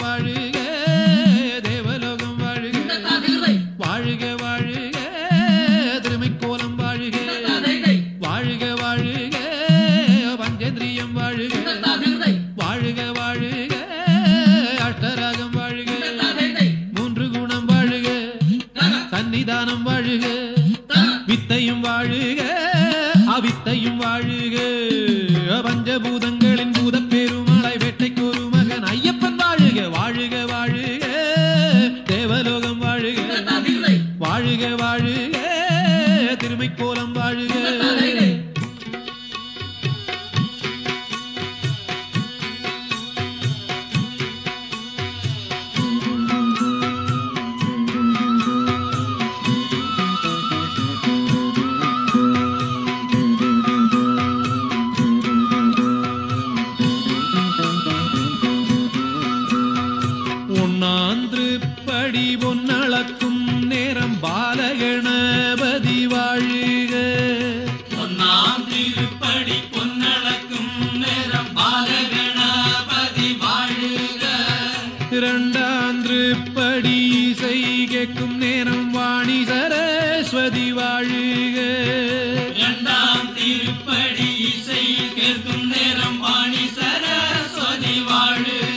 வாழுக தேவலோகம் வாழுக வாழ்க வாழுக திருமைக்கோலம் வாழுக வாழ்க வாழுக பஞ்சேந்திரியம் வாழுக வாழ்க வாழுக அஷ்டராகம் வாழுக மூன்று குணம் வாழுக சன்னிதானம் வாழுக வித்தையும் வாழுக அவித்தையும் வாழுக பஞ்சபூதங்களின் பூத பெருமலை வேட்டைக்கு ஒரு மகன் ஐயப்பன் வாழுக வாழுக வாழுக தேவலோகம் வாழுக வாழுக வாழுக திருமைக்கோலம் வாழுக ஒன்னாந்திருப்படி பொன்னளக்கும் நேரம் பாலகணபதி வாழுக பொன்னாம் திருப்படி பொன்னளக்கும் நேரம் பாலகணபதி வாழுக இரண்டாம் திருப்படி இசை கேட்கும் நேரம் வாணி சரஸ்வதி வாழுக இரண்டாம் திருப்படி இசை கேட்கும் நேரம் வாணி சரஸ்வதி வாழுக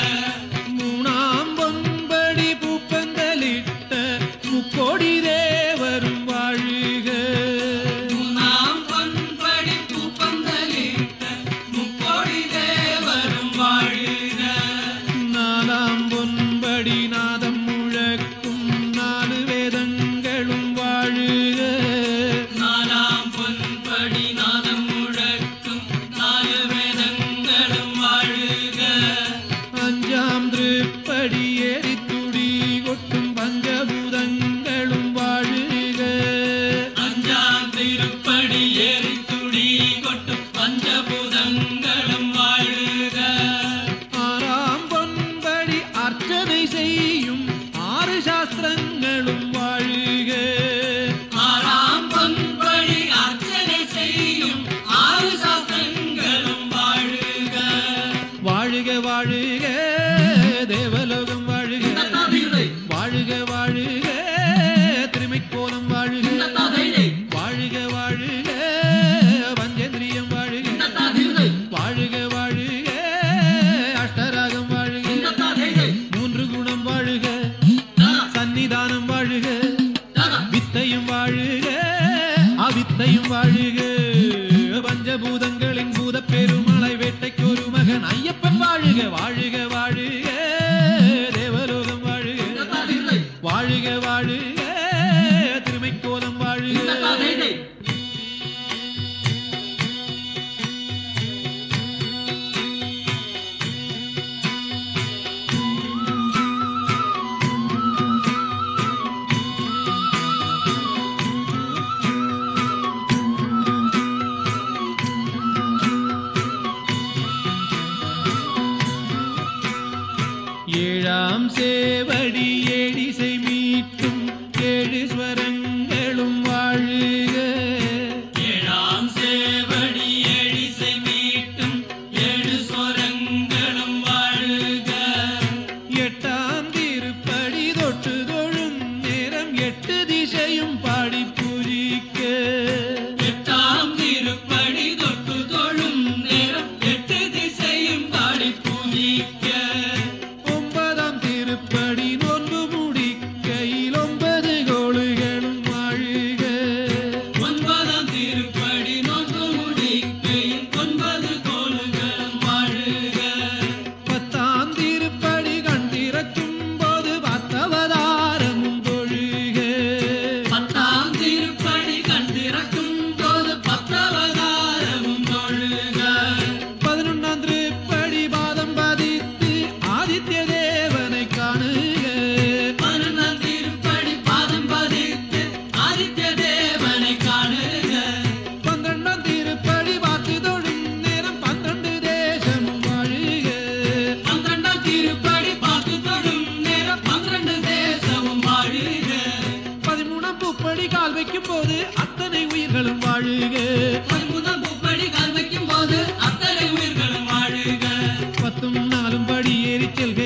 மூணாம் பொன்படி பூப்பந்தலிட்ட முக்கோடி தேவரும் வாழுக மூணாம் பொன்படி பூப்பந்தலிட்ட முக்கோடி தேவரும் வாழுக நாலாம் பொன்படி நாதம் முழக்கும் நாலு வேதங்களும் வாழுக நாலாம் பொன்படி நாதம் முழக்கும் நாலு வேதங்களும் வாழுக அஞ்சாம் திருப்படி ஏறி துடி கொட்டும் பஞ்சபூதங்களும் வாழுக அஞ்சாம் திருப்படி ஏறி துடி கொட்டும் பஞ்சபூதங்களும் வாழுக ஆறாம் பொன்படி அர்ச்சனை செய்யும் ஆறு சாஸ்திரங்களும் வாழுக ஆறாம் பொன்படி அர்ச்சனை செய்யும் ஆறு சாஸ்திரங்களும் வாழுக வாழுக வாழுக தேவலோகம் வாழுக வாழுக வாழுக திருமைக்கோலம் வாழுக வாழுக வாழுக பஞ்சேந்திரியம் வாழுக வாழுக வாழுக அஷ்டராகம் வாழுக மூன்று குணம் வாழுக சன்னிதானம் வாழுக வித்தையும் வாழுக அவித்தையும் வாழுக பஞ்சபூதங்களின் பூத பெருமலை வேட்டைக்கு ஒரு மகன் ஐயப்பன் வாழுக வாழுக வாழுக தேவலோகம் வாழுக வாழுக வாழுக திருமைக்கோலம் வாழுக ஏழாம் சேவடி ஏடிசை மீட்டும் ஏழு ஸ்வரங்களும் வாழுக ஏழாம் சேவடி ஏழிசை மீட்டும் ஏழு சொரங்களும் வாழுக எட்டாம் திருப்படி தொட்டு தொழும் நேரம் எட்டு திசையும் பாடி பூஜிக்க எட்டாம் திருப்படி தொட்டு தொழும் நேரம் எட்டு திசையும் பாடி பூஜிக்க ஒன்பதாம் திருப்படி நோன்பு முடிக்கையில் ஒன்பது கோளுகளும் வாழுக ஒன்பதாம் திருப்படி நோக்கு முடிக்கையில் ஒன்பது கோளுகளும் வாழுக பத்தாம் திருப்படி கண்டிருக்கும் போது பத்தவதாரமும் தொழுக பத்தாம் திருப்படி கண்டிறக்கும் போது பத்தவதாரமும் தொழுக பதினொன்னாம் திருப்படி பாதம் பதித்து ஆதித்ய தேவனை காணுக பதினொன்றாம் திருப்படி பாதம் பதித்து ஆதித்ய தேவனை காணுக பന്ത്രണ്ടാம் திருப்படி பார்த்து தொழும் நேரம் பന്ത്രண்டு தேசமும் வாழுக பന്ത്രണ്ടാம் திருப்படி பார்த்து தொடும் நேரம் பன்னிரண்டு தேசமும் வாழுக பதிமூணாம் பூப்படி கால் வைக்கும் போது அத்தனை உயிர்களும் வாழுக பதிமூணாம் பூப்படி கால் வைக்கும் போது அத்தனை உயிர்களும் வாழுக பத்தும் நாலும் படி ஏறி செல்கையில் பதினாறு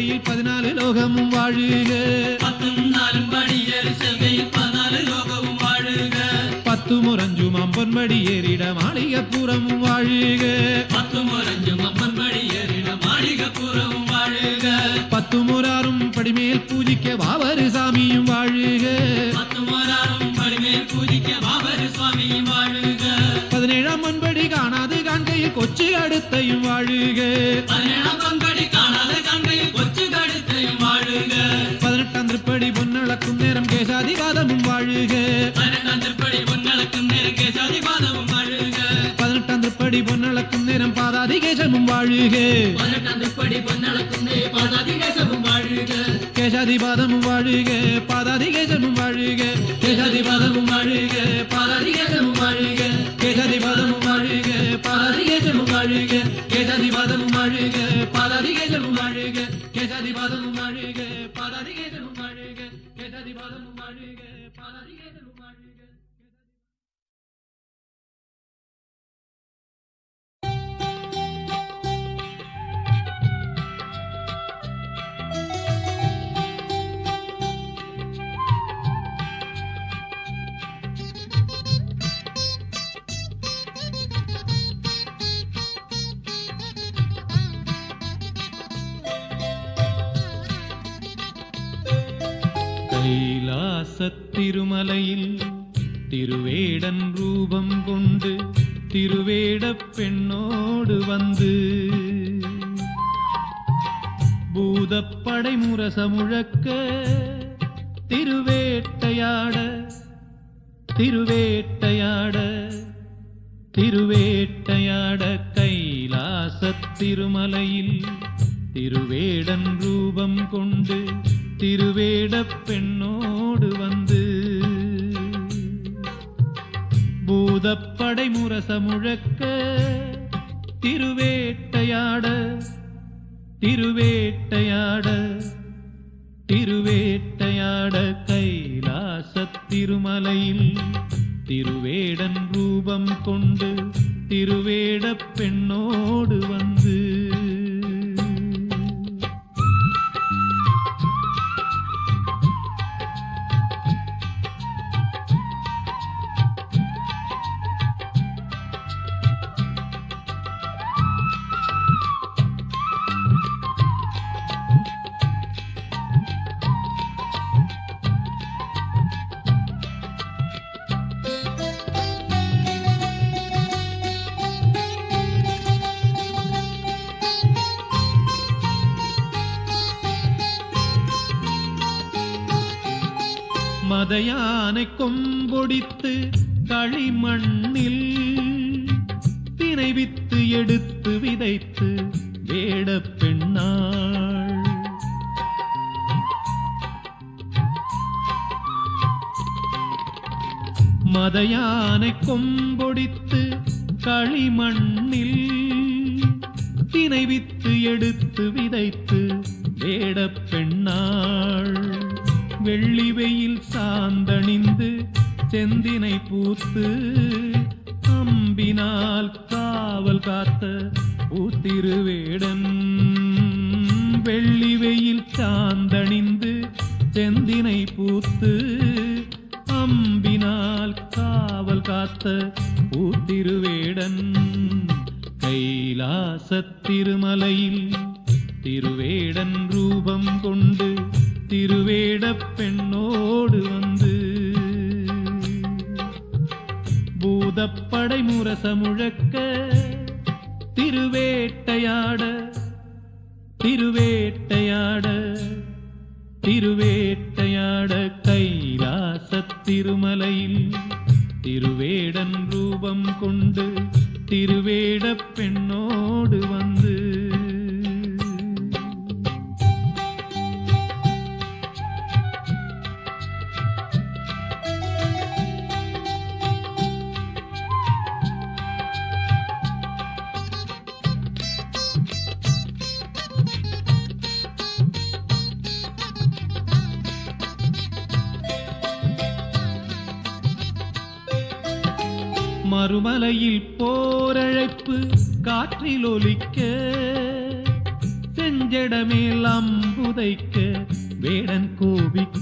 பதினாலு லோகமும் வாழுக பத்தும் நாளும் படியேறி செல்கையில் பதினாலு லோகமும் வாழுக பத்து முரஞ்சுமாம் பொன்படி ஏறிட மாளிகப்புறமும் வாழுக பத்து முரஞ்சும் அப்பன் படியேறிட மாளிகப்புறமும் வாழுக பத்து முறாரும் படிமேல் பூஜிக்க வாவரு சாமியும் வாழுக பத்து முறாரும் படிமேல் பூஜிக்க பாபர் சுவாமியும் வாழுக பதினேழாம் மண்படி காணாது காண்கையில் கொச்சு அடுத்தையும் வாழுக பதினேழாம் பண்படி காணாத கண்கையில் கொச்சு கடுத்தையும் வாழுக பதினெட்டாம் திருப்படி பொன்னளக்கும் நேரம் கேசாதிவாதமும் வாழுக பதினெட்டாம் திருப்படி பொன்னளக்கும் நெருங்கே சதிபாதமும் வாழுக பதினெட்டாம் திருப்படி பொன்னளக்கும் நேரம் பாதாதிகேசமும் வாழுக பதினெட்டாம் திருப்படி பொன்னளக்கும் நே பாதாதிகேசமும் வாழுக கேசாதிபாதமும் வாழுக பாதாதிகேசமும் வாழுக கேசாதிபாதமும் வாழுக பாதாதிகேசமும் வாழுக கேசாதிபாதமும் வாழுக பாதாதிகேசமும் வாழுக கேசாதிபாதமும் வாழுக பாதாதிகேசமும் வாழுக கேசாதிபாதமும் வாழுக பாதாதிகேசமும் வாழுக கேசாதிபாதமும் வாழுக பாதாதிகேசமும் வாழுக கைலாசத் திருமலையில் திருவேடன் ரூபம் கொண்டு திருவேடப் பெண்ணோடு வந்து பூதப்படை முரச முழக்க திருவேட்டையாட திருவேட்டையாட திருவேட்டையாட கைலாசத் திருமலையில் திருவேடன் ரூபம் கொண்டு திருவேடப் பெண்ணோடு வந்து பூதப்படை முரச முழக்க திருவேட்டையாட திருவேட்டையாட திருவேட்டையாட கைலாசத் திருமலையில் திருவேடன் ரூபம் கொண்டு திருவேடப் பெண்ணோடு வந்து மதையானை கொம்பொடித்து களிமண்ணில் தினை வித்து எடுத்து விதைத்து வேடப் பெண்ணாள் மதையானை கொம்பொடித்து களிமண்ணில் தினை வித்து எடுத்து விதைத்து வேடப் பெண்ணாள் வெள்ளி வெயில் சாந்தணிந்து செந்தினை பூத்து அம்பினால் காவல் காத்த ஊத்திருவேடன் வெள்ளி வெயில் சாந்தணிந்து செந்தினை பூத்து அம்பினால் காவல் காத்த ஊத்திருவேடன் கைலாசத் திருமலையில் திருவேடன் ரூபம் கொண்டு திருவேடப் பெண்ணோடு வந்து பூதப்படை முரச முழக்க திருவேட்டையாட திருவேட்டையாட திருவேட்டையாட கைலாசத் திருமலையில் திருவேடன் ரூபம் கொண்டு திருவேடப் பெண்ணோடு வந்து மறுமலையில் போரழைப்பு காற்றில் ஒலிக்க செஞ்சடமேல் அம்புதைக்க வேடன் கோபிக்க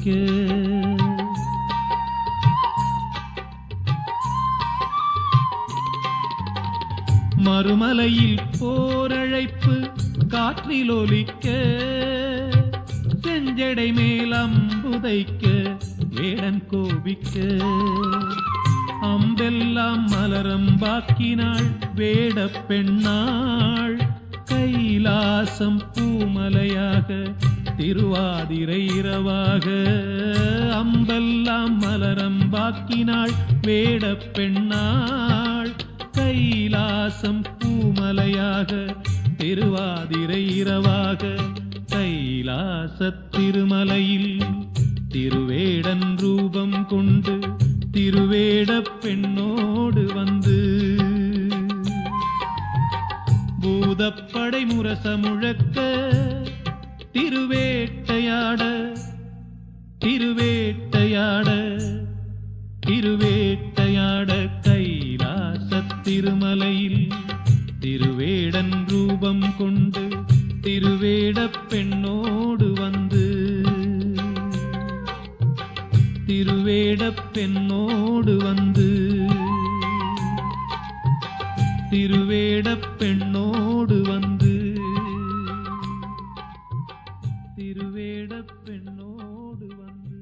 மறுமலையில் போரழைப்பு காற்றில் ஒலிக்க செஞ்சடை மேல் அம்புதைக்க வேடன் கோபிக்க அம்பெல்லாம் மலரம்பாக்கினாள் வேட பெண்ணாள் கைலாசம் பூமலையாக திருவாதிரை இரவாக அம்பெல்லாம் மலரம்பாக்கினாள் வேட பெண்ணாள் கைலாசம் பூமலையாக திருவாதிரை இரவாக கைலாச திருமலையில் திருவேடன் ரூபம் கொண்டு திருவேட பெண்ணோடு வந்து பூதப்படை முரச முழக்க திருவேட்டையாட திருவேட்டையாட திருவேட்டையாட கைலாச திருமலையில் திருவேடன் ரூபம் கொண்டு திருவேட பெண்ணோடு வந்து திருவேட பெண்ணோடு வந்து திருவேட பெண்ணோடு வந்து திருவேட பெண்ணோடு வந்து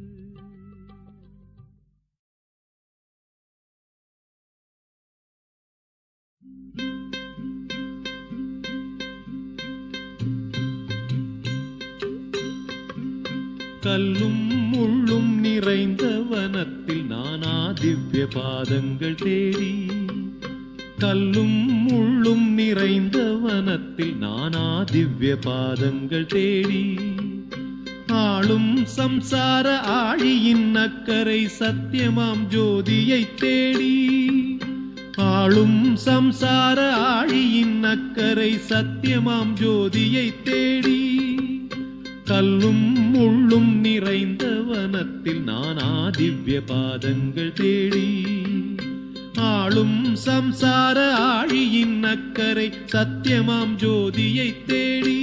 கல்லும் முள்ளும் நிறைந்த வனத்தில் நானா திவ்ய பாதங்கள் தேடி கல்லும் முள்ளும் நிறைந்த வனத்தில் நானா திவ்ய பாதங்கள் தேடி ஆளும் சம்சார ஆழியின் அக்கறை சத்தியமாம் ஜோதியை தேடி ஆளும் சம்சார ஆழியின் அக்கறை சத்தியமாம் ஜோதியை தேடி கல்லும் முள்ளும் நிறைந்த வனத்தில் நானா திவ்ய பாதங்கள் தேடி ஆளும் சம்சார ஆழியின் அக்கறை சத்தியமாம் ஜோதியை தேடி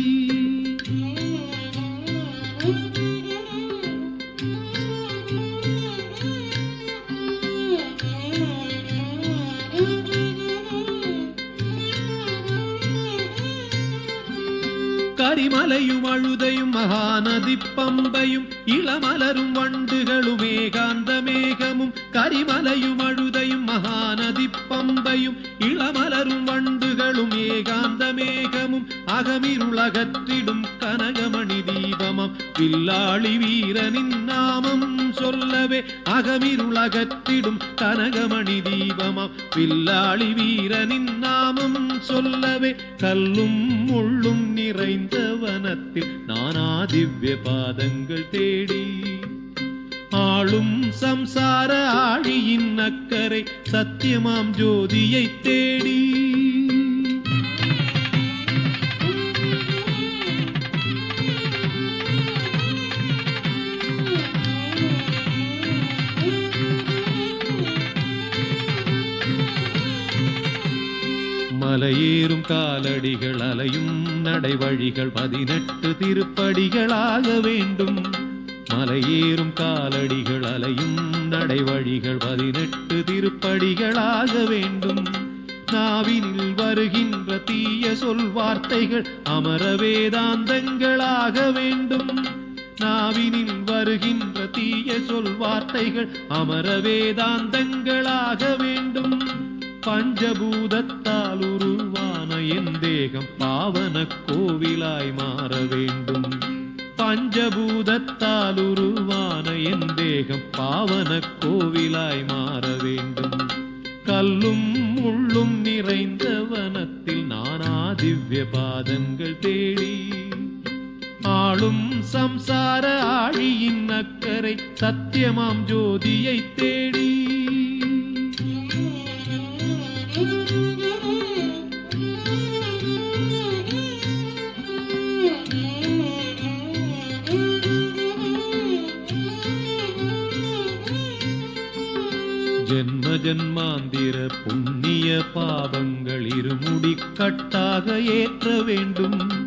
கரிமலையும் அழுதையும் மகாநதி பம்பையும் இளமலரும் வண்டுகளும் ஏகாந்த மேகமும் கரிமலையும் அழுதையும் மகாநதி பம்பையும் இளமலரும் வண்டுகளும் ஏகாந்த மேகமும் அகமிருளகற்றிடும் கனகமணி தீபமம் வில்லாளி வீரனின் நாமம் சொல்லவே அகமிருளகற்றிடும் கனகமணி தீபமம் வில்லாளி வீரனின் நாமம் சொல்லவே கல்லும் முள்ளும் நிறைந்த வனத்தில் நானா திவ்ய பாதங்கள் தேடி ஆளும் சம்சார ஆழியின் அக்கறை சத்தியமாம் ஜோதியை தேடி மலையேறும் காலடிகள் அலையும் நடைவழிகள் பதினெட்டு திருப்படிகளாக வேண்டும் மலையேறும் காலடிகள் அலையும் நடைவழிகள் பதினெட்டு திருப்படிகளாக வேண்டும் நாவினில் வருகின்ற தீய சொல் வார்த்தைகள் அமர வேதாந்தங்களாக வேண்டும் நாவினில் வருகின்ற தீய சொல் வார்த்தைகள் அமர வேதாந்தங்களாக வேண்டும் பஞ்சபூதத்தால் உருவான என் தேகம் பாவன கோவிலாய் மாற வேண்டும் பஞ்சபூதத்தால் உருவான என் தேகம் பாவன கோவிலாய் மாற வேண்டும் கல்லும் முள்ளும் நிறைந்த வனத்தில் நானா திவ்ய பாதங்கள் தேடி ஆளும் சம்சார ஆழியின் அக்கறை சத்தியமாம் ஜோதியை தேடி ஜென்ம ஜன்மாந்திர புண்ணிய பாவங்கள் இருமுடி கட்டாக ஏற்ற வேண்டும்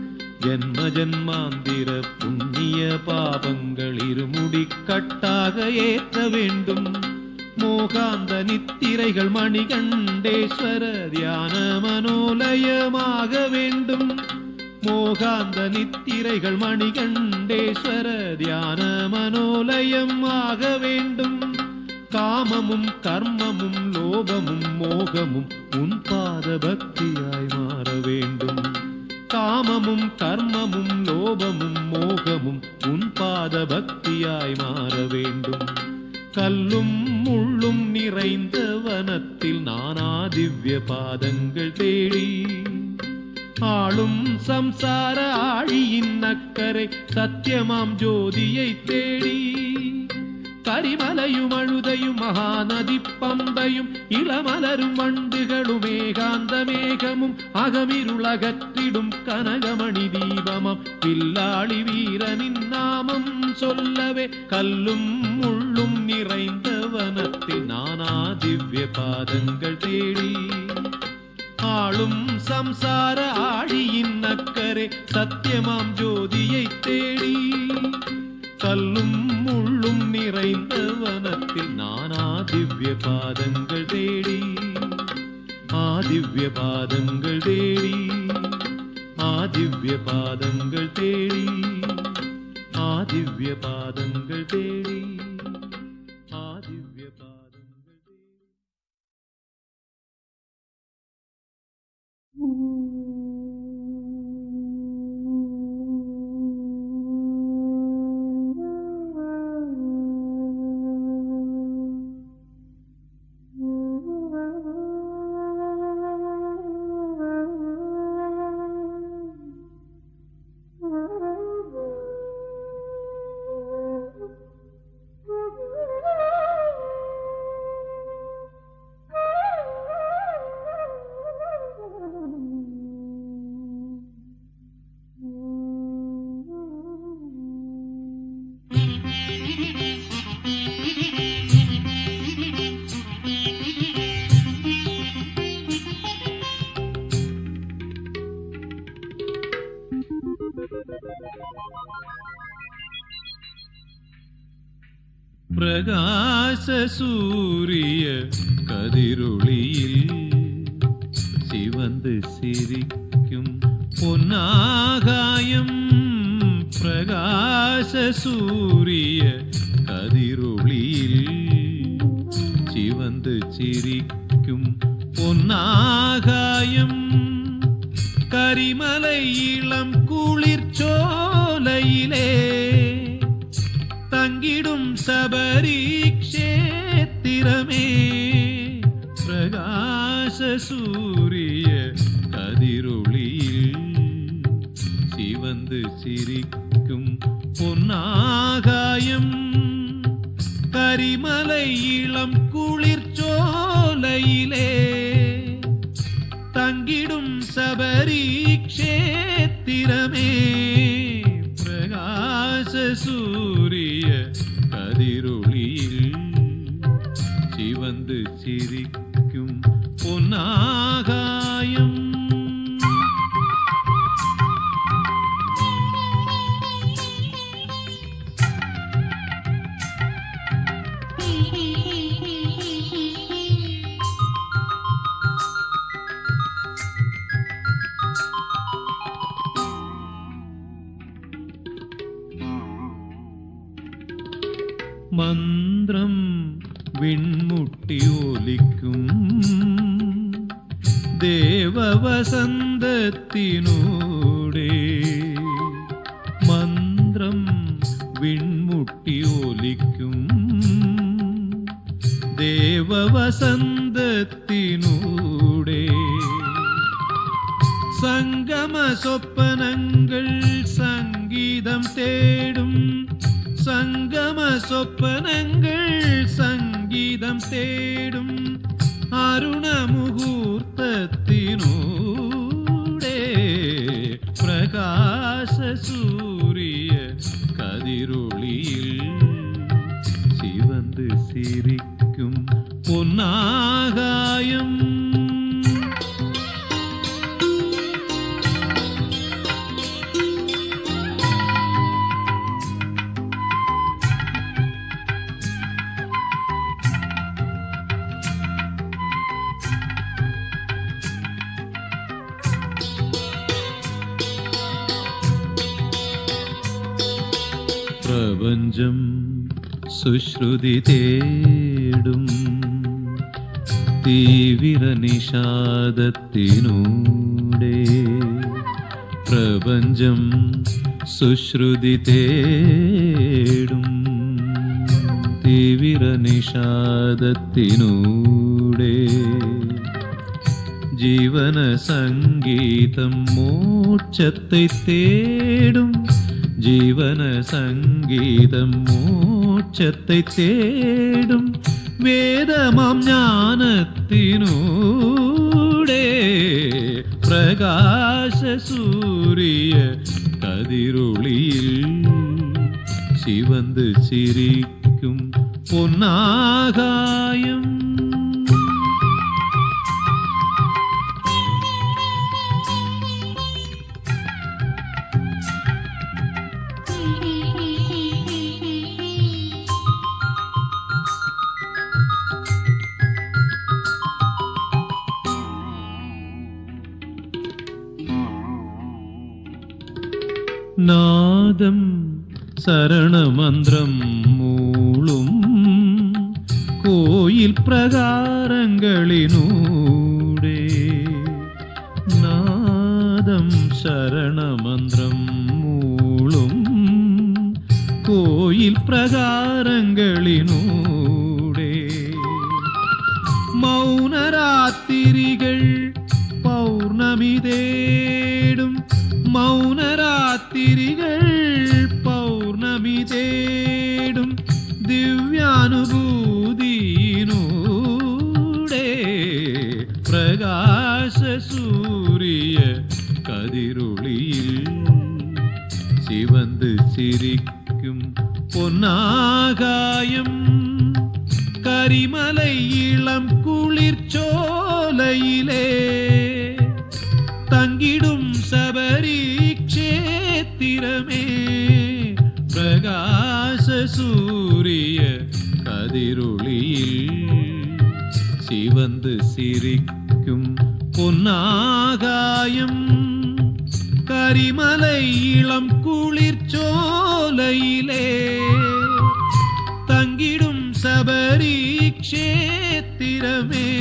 ஜன்ம ஜன்மாந்திர புண்ணிய பாபங்கள் இருமுடி கட்டாக ஏற்ற வேண்டும் மோகாந்த நித்திரைகள் மணிகண்டேஸ்வர தியான மனோலயமாக வேண்டும் மோகாந்த நித்திரைகள் மணிகண்டேஸ்வர தியான மனோலயம் ஆக வேண்டும் காமமும் கர்மமும் லோபமும் மோகமும் உன் பாத பக்தியாய் மாற வேண்டும் காமமும் கர்மமும் லோபமும் மோகமும் உன் பாத பக்தியாய் மாற வேண்டும் கல்லும் முள்ளும் நிறைந்த வனத்தில் நானா திவ்ய பாதங்கள் தேடி ஆளும் சம்சார ஆழியின் அக்கறை சத்தியமாம் ஜோதியை தேடி கரிமலையும் அழுதையும் மகாநதி பம்பையும் இளமலரும் வண்டுகளும் ஏகாந்த மேகமும் அகமிருளகற்றிடும் கனகமணி தீபமாம் பில்லாளி வீரனின் நாமம் சொல்லவே கல்லும் முள்ளும் நிறைந்த வனத்தில் நானா திவ்ய பாதங்கள் தேடி ஆளும் சம்சார ஆழியின் அக்கறை சத்தியமாம் ஜோதியை தேடி கல்லும் முள்ளும் நிறைந்த வனத்தில் நானா திவ்ய பாதங்கள் தேடி ஆ திவ்ய பாதங்கள் தேடி ஆ திவ்ய பாதங்கள் தேடி ஆ திவ்ய பாதங்கள் தேடி ஆ திவ்ய பாதங்கள் தேடி பிரகாச சூரிய கதிரொளியில் சிவந்து சிரிக்கும் பொன்னாகாயம் பிரகாச சூரிய கதிரொளியில் சிவந்து சிரிக்கும் பொன்னாகாயம் கரிமலை இளம் குளிர் சோலையிலே தங்கிடும் சபரி க்ஷேத்திரமே பிரகாச சூரிய கதிரொளியில் சிவந்து சிரிக்கும் பொன்னாகாயம் கரிமலை இளம் குளிர் சோலையிலே தங்கிடும் சபரி க்ஷேத்திரமே பிரகாச சூரிய கதிரொளியில் சிவந்து சிரிக்கும் பொன்னாகாயம் മന്ത്രം വിൺമുട്ടി ഒലിക്കും ദേവവസന്തത്തിനൂടെ മന്ത്രം വിൺമുട്ടി ഒലിക്കും ദേവവസന്തത്തിനൂടെ സംഗമ സ്വപ്നങ്ങൾ സംഗീതം തേടും സംഗമ സ്വപ്നങ്ങൾ സംഗീതം തേടും അരുണമുഹൂർത്തത്തിനൂടെ പ്രകാശ സൂര്യ കതിരൊളിയിൽ சிவந்து சிரிக்கும் பொன்னாகாயம் പ്രപഞ്ചം സുശ്രുതി തേടും തീവ്ര നിഷാദത്തിനൂടെ പ്രപഞ്ചം സുശ്രുതി തേടും തീവ്ര നിഷാദത്തിനൂടെ ജീവന സംഗീതം മോക്ഷത്തെ തേടും ജീവന സംഗീതം മോക്ഷത്തെ തേടും വേദമാം ജ്ഞാനത്തിനൂടെ പ്രകാശ സൂரிய കതിരൊളിയിൽ சிவந்து சிரிக்கும் பொன்னாகாயம் നാദം സരണമന്ത്രം മൂളും കോയിൽ പ്രകാരങ്ങളിനൂടെ നാദം ശരണമന്ത്രം മൂളും കോയിൽ പ്രകാരങ്ങളിനൂടെ മൗനരാത്തിരികൾ പൗർണമി തേടും മൗനരാത്തിരികൾ പൗർണമി തേടും ദിവ്യാനുഭൂതിയിലൂടെ പ്രകാശ സൂரிய കതിരൊളിയിൽ சிவந்து சிரிக்கும் பொன்னாகாயம் கரிமலை இளம் குளிர்ச்சோலையிலே தங்கிடும் சபரி க்ஷேத்திரமே பிரகாச சூரிய கதிரொளியில் சிவந்து சிரிக்கும் பொன்னாகாயம் கரிமலை இளம் குளிர்ச்சோலையிலே தங்கிடும் சபரி க்ஷேத்திரமே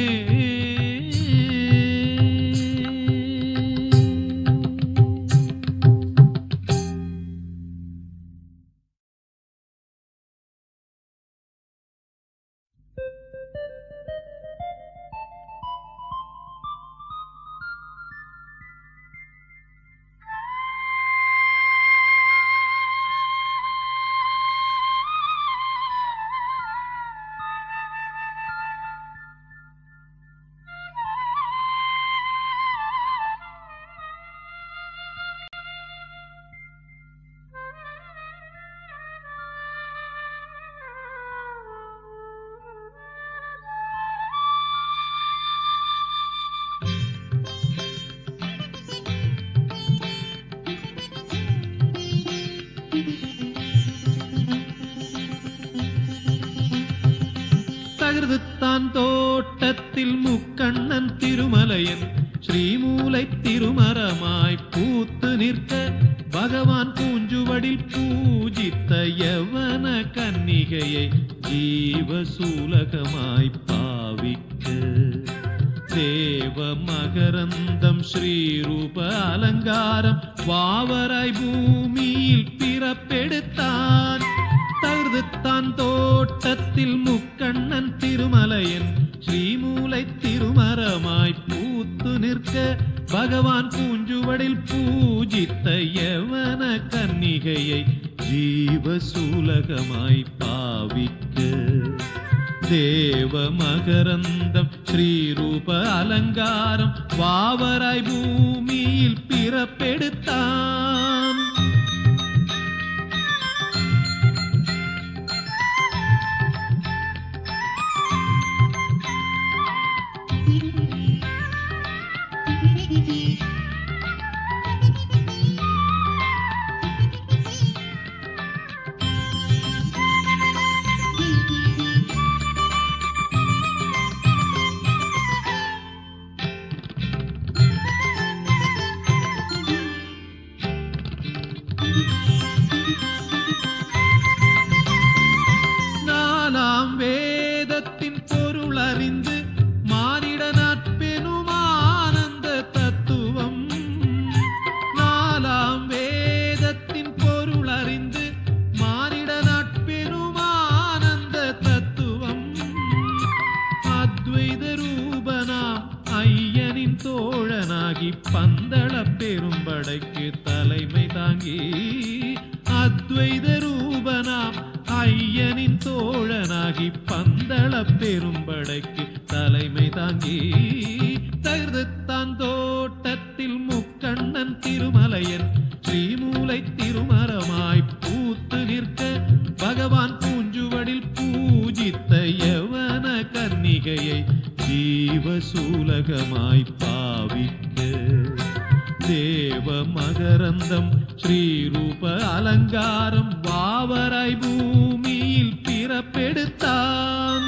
தகிர்துத்தான் தோட்டத்தில் முக்கண்ணன் திருமலையன் ஸ்ரீமூலை திருமரமாய் பூத்து நிற்க பகவான் பூஞ்சுவடில் பூஜித்த யவன கன்னிகையை ஜீவசூலகமாய் பாவிக்க தேவ மகரந்தம் ஸ்ரீரூப அலங்காரம் வாவராய் பூமியில் பிறப்பெடுத்தான் தகுதுத்தான் தோட்டத்தில் முக்கண்ணன் திருமலையன் ஸ்ரீமூலை திருமரமாய் பூத்து நிற்க பகவான் பூஞ்சுவடில் பூஜித்த யவன கன்னிகையை ஜீவசூலகமாய் பாவிக்க தேவ மகரந்தம் ஸ்ரீரூப அலங்காரம் வாவராய் பூமியில் பிறப்பெடுத்தான் பந்தள பெரும்படைக்கு தலைமை தாங்கி அத்வைத ரூபனாம் ஐயனின் தோழனாகி பந்தள பெரும்படைக்கு தலைமை தாங்கி தகுத்தான் தோட்டத்தில் முக்கண்ணன் திருமலையன் ஸ்ரீமூலை திருமரமாய் பூத்து நிற்க பகவான் பூஞ்சுவடில் பூஜித்த யவன கன்னிகையை ஜீவசூலகமாய் பாவிக்க தேவ மகரந்தம் ஸ்ரீரூப அலங்காரம் வாவராய் பூமியில் பிறப்பெடுத்தான்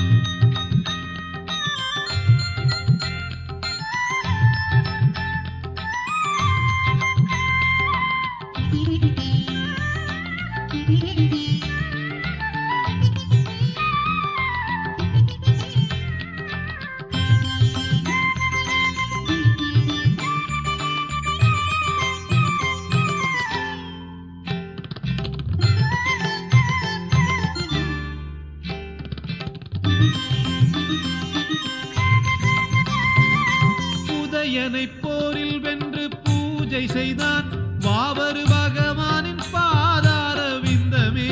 உதயனை போரில் வென்று பூஜை செய்தான் வாவரு பகவானின் பாதார விந்தமே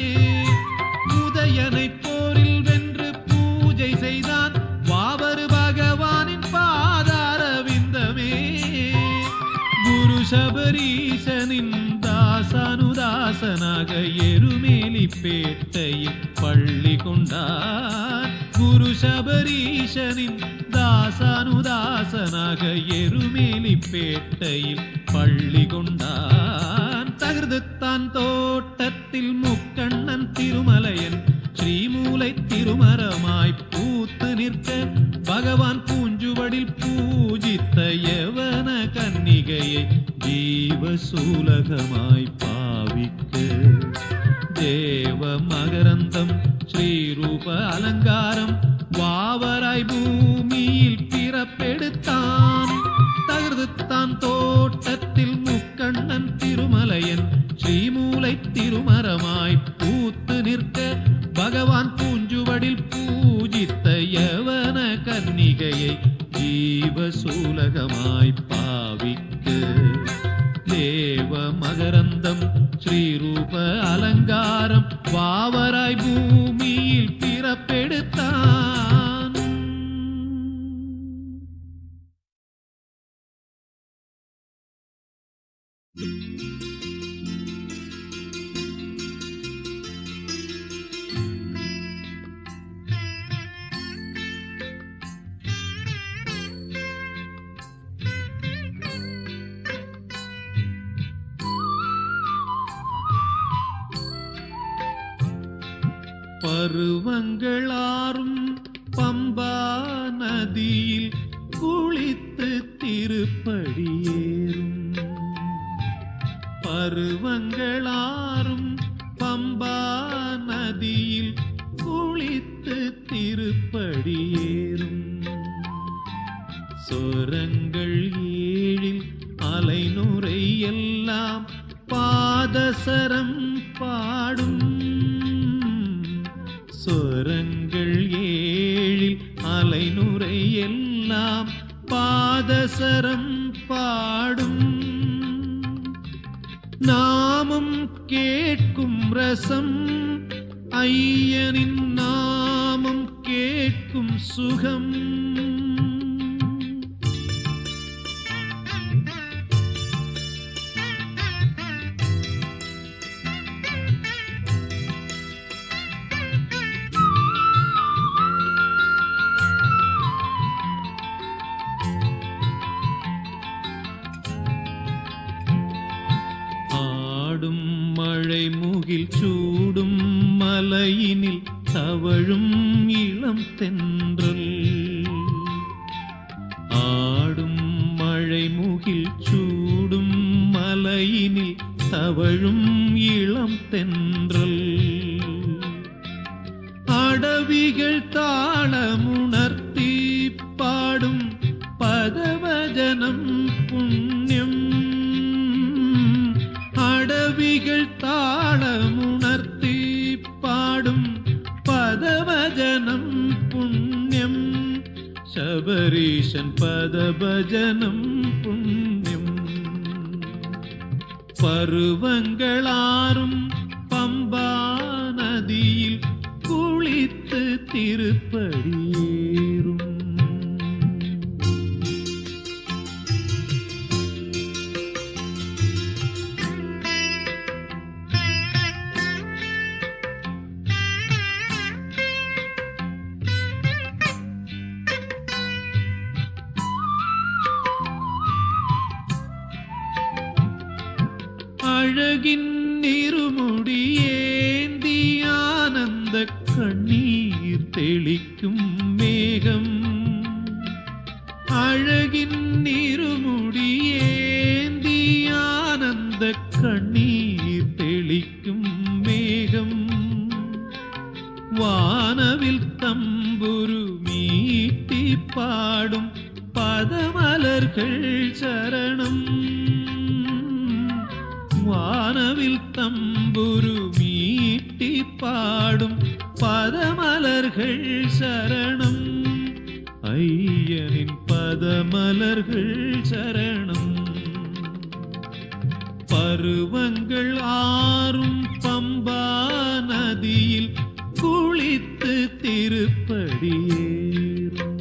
உதயனை போரில் வென்று பூஜை செய்தான் வாவரு பகவானின் பாதார விந்தமே குரு சபரீசனின் தாசனுதாசனாக எருமேலி பேட்டையில் பள்ளி கொண்டார் குரு சபரீசனின் தாசானுதாசனாக எருமேலி பேட்டையில் பள்ளி கொண்டான் தகர்ந்துத்தான் தோட்டத்தில் முக்கண்ணன் திருமலையன் ஸ்ரீமூலை திருமரமாய் பூத்து நிற்க பகவான் பூஞ்சுவடில் பூஜித்த யவன கன்னிகையை ஜீவசூலகமாய் பாவிக்க தேவ மகரந்தம் ஸ்ரீரூப அலங்காரம் வாவராய் பூமியில் பிறப்பெடுத்தான் தகர்ந்துத்தான் தோட்டத்தில் முக்கண்ணன் திருமலையன் ஸ்ரீமூலை திருமரமாய் பூத்து நிற்க பகவான் பூஞ்சுவடில் பூஜித்த யவன கன்னிகையை ஜீவசூலகமாய் பாவிக்க தேவ மகரந்தம் ஸ்ரீரூப அலங்காரம் வாவராய் பூமியில் பிறப்பெடுத்தான் பருவங்களாரும் பம்பா நதியில் குளித்து திருப்படியேறும் பருவங்களாரும் பம்பா நதியில் குளித்து திருப்படியேறும் சொரங்கள் ஏழில் அலைநுரை எல்லாம் பாதசரம் பாடும் சொரங்கள் ஏழில் அலைநுரை எல்லாம் பாதசரம் பாடும் நாமம் கேட்கும் ரசம் ஐயனின் நாமம் கேட்கும் சுகம் ஆடும் மழை முகில் சூடும் மலையினில் தவழும் இளம் தென்றல் ஆடும் மழை முகில் சூடும் மலையினில் தவழும் இளம் தென்றல் அடவிகள் தாளமுணர்த்தி பாடும் பதவஜனம் புண்ணியம் அடவிகள் தாளமுணர்த்தி பாடும் பதவஜனம் புண்ணியம் சபரீஷன் பதபஜனம் புண்ணியம் பருவங்களாரும் பம்பா நதியில் குளித்து திருப்படியேறும் அழகின் இருமுடி ஏந்தி ஆனந்த கண்ணீர் தெளிக்கும் மேகம் அழகின் இருமுடி ஏந்தி ஆனந்த கண்ணீர் தெளிக்கும் மேகம் வானவில் தம்புரு மீட்டி பாடும் பதமலர்கள் சரணம் வானவில் தம்புரு மீட்டி பாடும் பதமலர்கள் சரணம் ஐயனின் பதமலர்கள் சரணம் பருவங்கள் ஆறும் பம்பா நதியில் குளித்து திருப்படியேறும்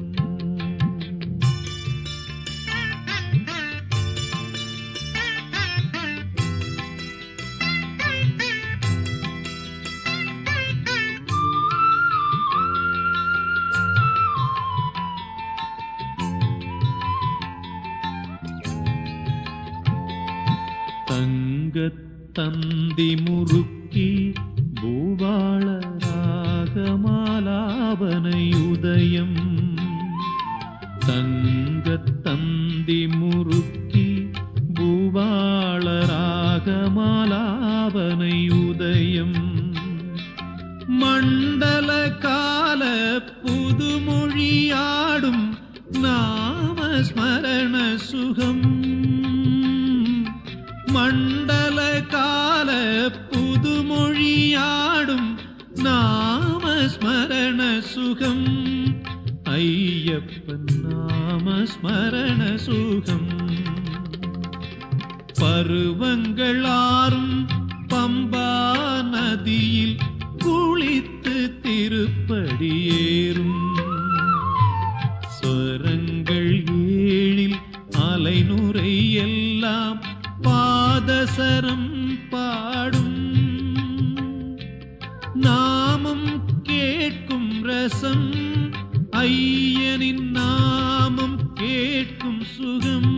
தங்கத் தந்தி முறுக்கி பூபாள ராகமாலாபனை உதயம் தங்கத் தந்தி முறுக்கி பூபாள ராகமாலாபனை உதயம் மண்டல கால புதுமொழியாடும் நாமஸ்மரண சுகம் மண்டல கால புதுமொழியாடும் நாமஸ்மரண சுகம் ஐயப்பன் நாமஸ்மரண சுகம் பருவங்கள் ஆறும் பம்பா நதியில் குளித்து திருப்படியேறும் ஸ்வரங்கள் ஏழில் அலைநுரை எல்லாம் பாதசரம் பாடும் நாமம் கேட்கும் ரசம் ஐயனின் நாமம் கேட்கும் சுகம்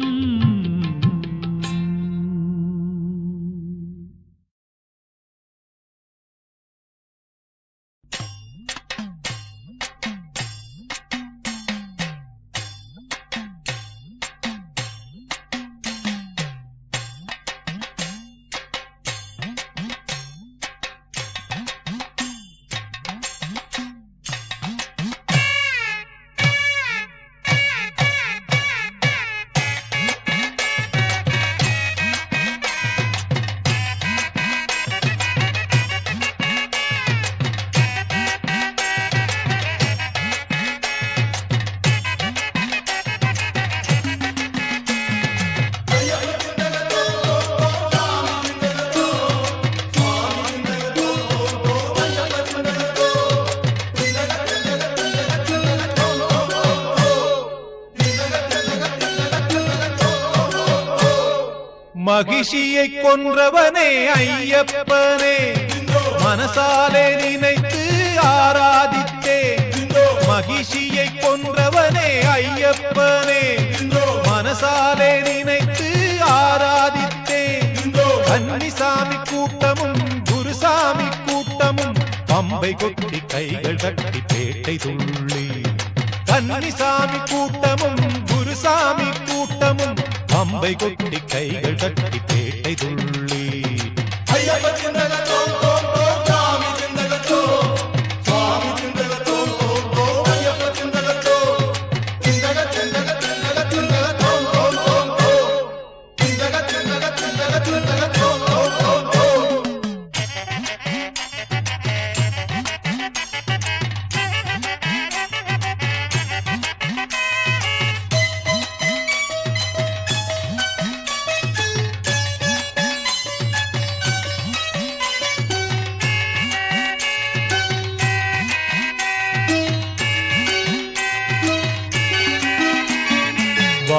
மகிஷியை கொன்றவனே ஐயப்பனே மனசாலே நினைத்து ஆராதித்தே மகிஷியை கொன்றவனே ஐயப்பனே மனசாலே நினைத்து ஆராதித்தே கன்னிசாமி கூட்டமும் குருசாமி கூட்டமும் பம்பை கொட்டி கைகள் கட்டி பேட்டை துள்ளி கன்னிசாமி கூட்டமும் குருசாமி கூட்டமும் பம்பை கொட்டி கைகள் கட்டி பேட்டை துள்ளி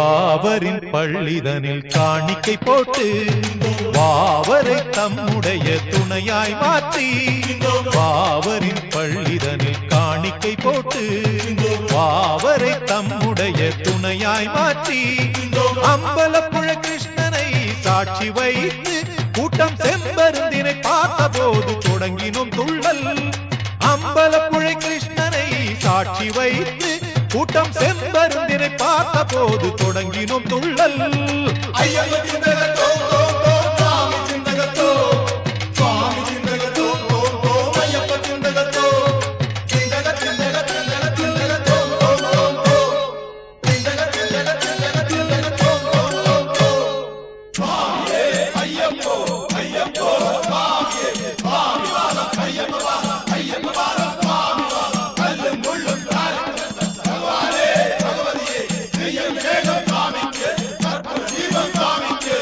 வாவரின் பள்ளிதனில் காணிக்கை போட்டு வாவரை தம்முடைய துணையாய் மாற்றி வாவரின் பள்ளிதனில் காணிக்கை போட்டு வாவரை தம்முடைய துணையாய் மாற்றி அம்பலப்புழ கிருஷ்ணனை சாட்சி வைத்து கூட்டம் செம்பருந்தினை பார்த்தபோது தொடங்கினோம் துள்ளல் அம்பலப்புழை கிருஷ்ணனை சாட்சி வைத்து கூட்டம் செம்பருந்தினை பார்த்தபோது தொடங்கினோம் துள்ளல் ஐயப்ப சிந்தகத்தோ தோ தோ சுவாமி சிந்தகத்தோ சுவாமி சிந்தகத்தோ தோ தோ ஐயப்ப சிந்தகத்தோ சிந்தக சிந்தக சிந்தக சிந்தகத்தோ தோ தோ தோ சிந்தக சிந்தக சிந்தக சிந்தகத்தோ தோ தோ தோ சுவாமியே ஐயப்போ ஐயப்போ சுவாமியே சுவாமி வாரம் ஐயப்ப வாரம் ஐயப்ப வாரம் சுவாமி வாரம் கல்லும் முள்ளும் தாரும் பகவானே பகவதியே நெய்யும் கேகம் சுவாமிக்கு கற்பூர தீபம் சுவாமிக்கு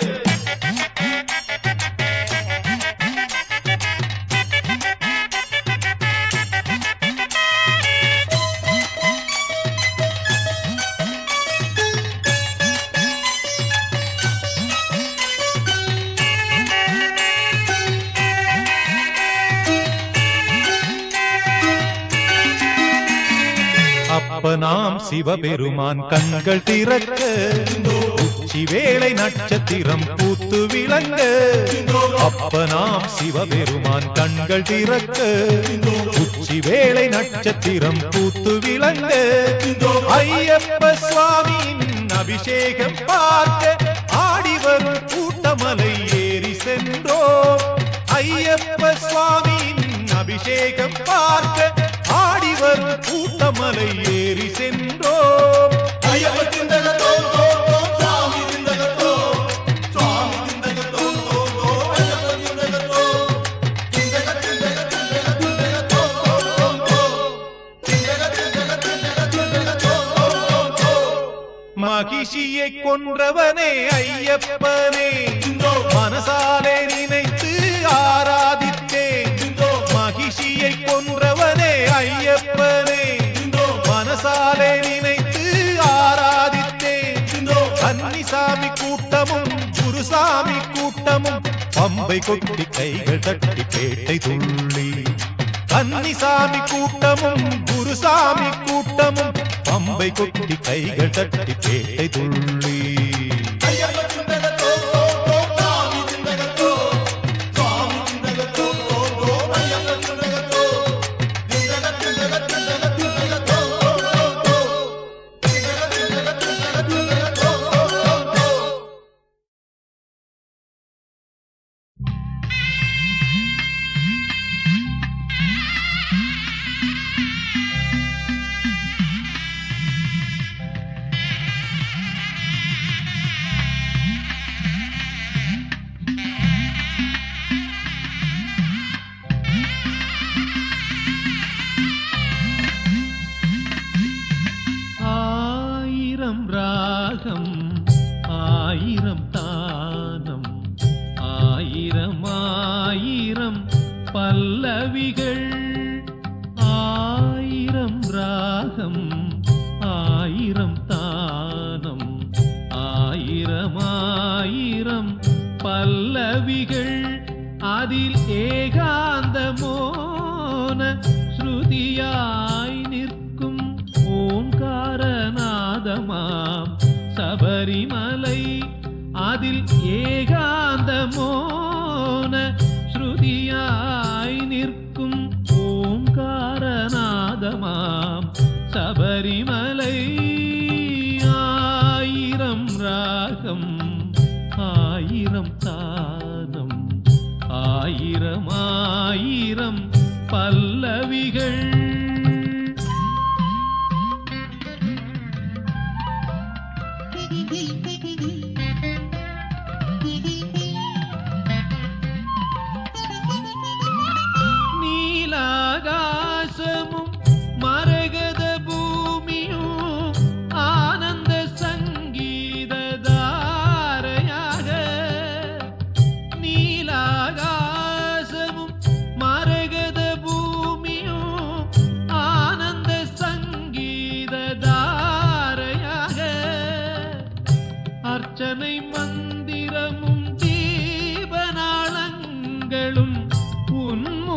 அப்ப நாம் சிவபெருமான் கண்கள் திறக்க உச்சி வேளை நட்சத்திரம் பூத்து விளங்க அப்ப நாம் சிவபெருமான் கண்கள் திறக்க உச்சி வேளை நட்சத்திரம் பூத்து விளங்க ஐயப்ப சுவாமியின் அபிஷேகம் பார்க்க ஆடி வரும் கூட்டமலை ஏறி சென்றோ ஐயப்ப சுவாமியின் அபிஷேகம் பார்க்க ஆடி வரும் கூட்டமலை ஏறி சென்றோம் ஐயப்ப சிந்தகத்தோ தோ தோ சுவாமி சிந்தகத்தோ சுவாமி சிந்தகத்தோ தோ தோ ஐயப்ப சிந்தகத்தோ சிந்தக சிந்தக சிந்தக சிந்தகத்தோ தோ தோ தோ சிந்தக சிந்தக சிந்தக சிந்தகத்தோ தோ தோ தோ மகிஷியை கொன்றவனே ஐயப்பனே மனசாலே நினைத்து ஆராதித்தேன் மகிஷியை கொன்றவனே ஐயப்பனே மனசாலே நினைத்து ஆராதித்தேன் கன்னிசாமி கூட்டமும் குருசாமி கூட்டமும் பம்பை கொட்டி கைகள் தட்டி பேட்டை துள்ளி கன்னிசாமி கூட்டமும் குருசாமி கூட்டமும் பம்பை கொட்டி கைகள் தட்டி பேட்டை துள்ளி ஐயப்ப சிந்தகத்தோ தோ தோ சுவாமி சிந்தகத்தோ சுவாமி சிந்தகத்தோ தோ தோ ஐயப்ப சிந்தகத்தோ சிந்தக சிந்தக சிந்தக சிந்தகத்தோ தோ தோ தோ சிந்தக சிந்தக சிந்தக சிந்தகத்தோ தோ தோ தோ ஆயிரம் ராகம் ஆயிரம் தானம் ஆயிரம் ஆயிரம் பல்லவிகள் ஆயிரம் ராகம் ஆயிரம் தானம் ஆயிரம் ஆயிரம் பல்லவிகள் அதில் ஏகாந்தமோன ஸ்ருதியாய் நிற்கும் ஓங்காரநாதமாம் சபரிமலை அதில் ஏகாந்தமோன ஸ்ருதியாய் நிற்கும் ஓங்காரநாதமாம் சபரிமலை ஆயிரம் ராகம் ஆயிரம் தானம் ஆயிரம் ஆயிரம் பல்லவிகள் நீலாகாசமும் மரகத பூமியும் ஆனந்த சங்கீத தாரையாக நீலாகாசமும் மரகத பூமியும்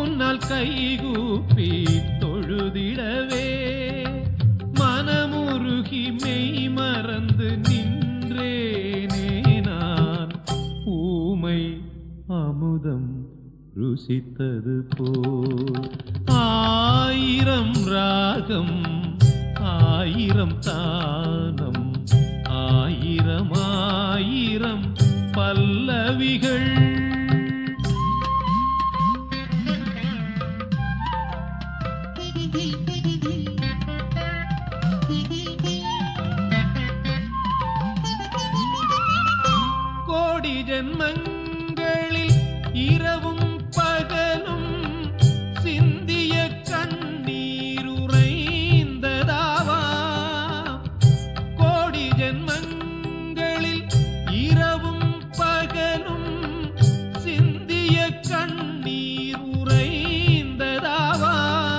முன்னால் கைகூப்பி தொழுதிடவே மனமுருகி மெய் மறந்து நின்றேனே நான் ஊமை அமுதம் ருசித்தது போல் ஆயிரம் ராகம் ஆயிரம் தானம் ஆயிரம் ஆயிரம் பல்லவிகள் கோடி ஜென்மங்களில் இரவும் பகலும் சிந்திய கண்ணீருறைந்ததாவா கோடி ஜென்மங்களில் இரவும் பகலும் சிந்திய கண்ணீர் உறைந்ததாவா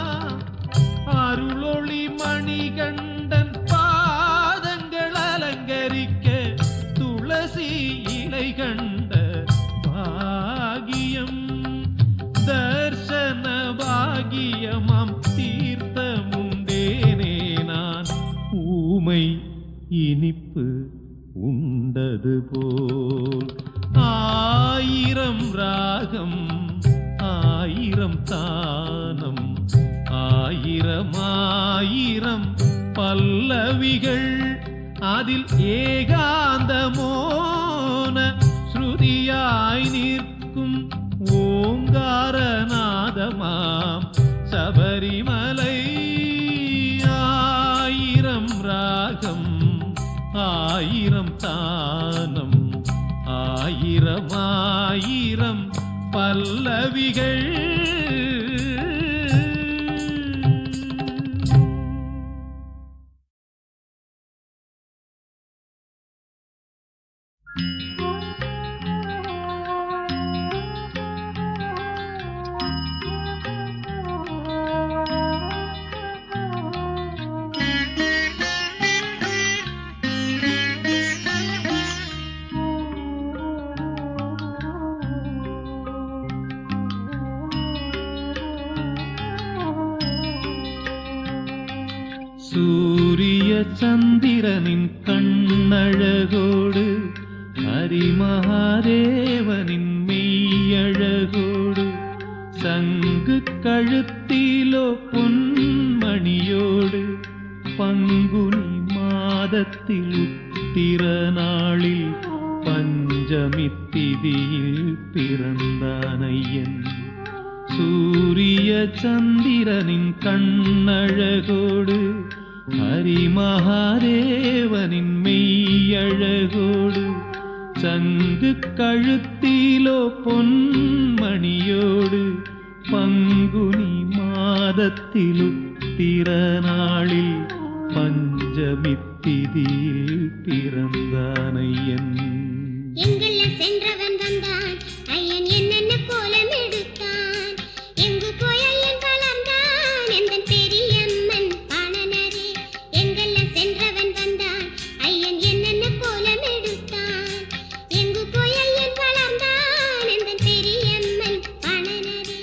அருளொளி மணிகண்டன் பாதங்கள் அலங்கரிக்க துளசி இலை கண்ட பாகியம் தர்சன பாகியமாம் தீர்த்தமுண்டேனே நான் ஊமை இனிப்பு உண்டது போல் ஆயிரம் ராகம் ஆயிரம் தானம் ஆயிரம் ஆயிரம் பல்லவிகள் அதில் ஏகாந்தமோன ஸ்ருதியாய் நிற்கும் ஓங்காரநாதமாம் சபரிமலை ஆயிரம் ராகம் ஆயிரம் தானம் ஆயிரம் ஆயிரம் பல்லவிகள் சூரிய சந்திரனின் கண்ணழகோடு ஹரிமகாதேவனின் மெய்யழகோடு சங்கு கழுத்திலோ பொன்மணியோடு பங்குனி மாதத்தில் உத்திர நாளில் பஞ்சமி திதியில் பிறந்தானையன் சூரிய சந்திரனின் கண்ணழகோடு ஹரிமகாதேவனின் மெய்யழகோடு சங்கு கழுத்திலோ பொன்மணியோடு பங்குனி மாதத்தில் உத்திரநாளில் பஞ்சமி திதியில் பிறந்தானையன் எங்கெல்ல சென்றவன் வந்தான் ஐயன் என்னென்ன கோலம் எடுத்தான் எங்கு போய் ஐயன் வளர்ந்தான் எந்தன் பெரியம்மன் பாணனரே எங்கெல்ல சென்றவன் வந்தான் ஐயன் என்னென்ன கோலம் எடுத்தான் எங்கு போய் ஐயன் வளர்ந்தான் எந்தன் பெரியம்மன் பாணனரே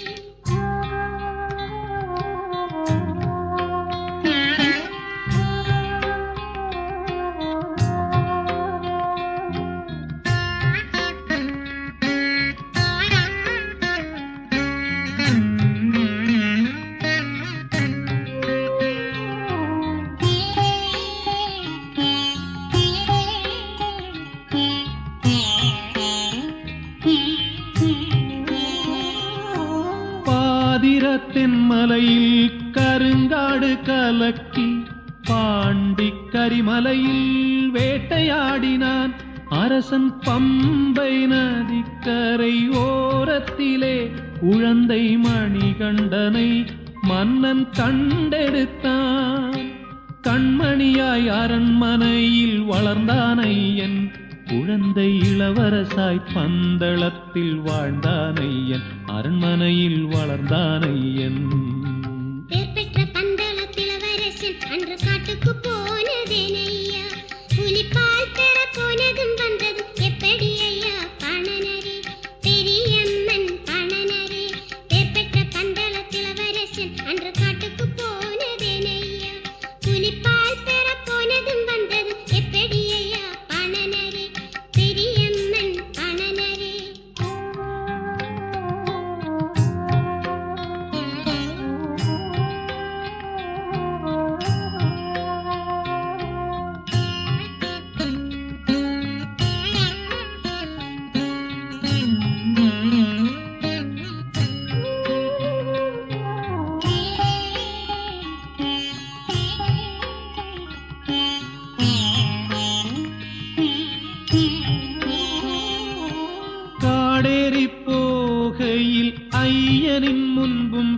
பாதிரத்தின் மலையில் கருங்காடு கலக்கி பாண்டி கரிமலையில் வேட்டையாடினான் அரசன் பம்பை நதிக்கரை ஓரத்திலே உழந்தை மணிகண்டனை மன்னன் கண்டெடுத்தான் கண்மணியாய் அரண்மனையில் வளர்ந்தானையன் குழந்தை இளவரசாய் பந்தளத்தில் வாழ்ந்தானையன் அரண்மனையில் வளர்ந்தானையன் பேர் பெற்ற பந்தளத்தில் அவரசன் அன்று காட்டுக்கு போனதேனையா புலிப்பால் பெற போனதும் வந்ததும் எப்படி ஐயா பாணனரே பெரியம்மன் பாணனரே பேர் பெற்ற பந்த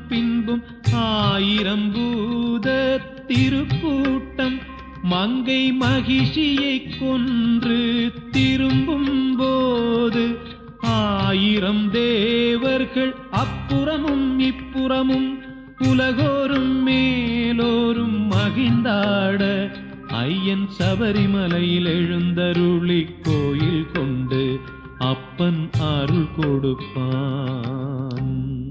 பின்பும் ஆயிரம் பூத திருக்கூட்டம் மங்கை மகிழ்ச்சியை கொன்று திரும்பும் போது ஆயிரம் தேவர்கள் அப்புறமும் இப்புறமும் உலகோரும் மேலோரும் மகிழ்ந்தாட ஐயன் சபரிமலையில் எழுந்தருளி கோயில் கொண்டு அப்பன் அருள் கொடுப்பான்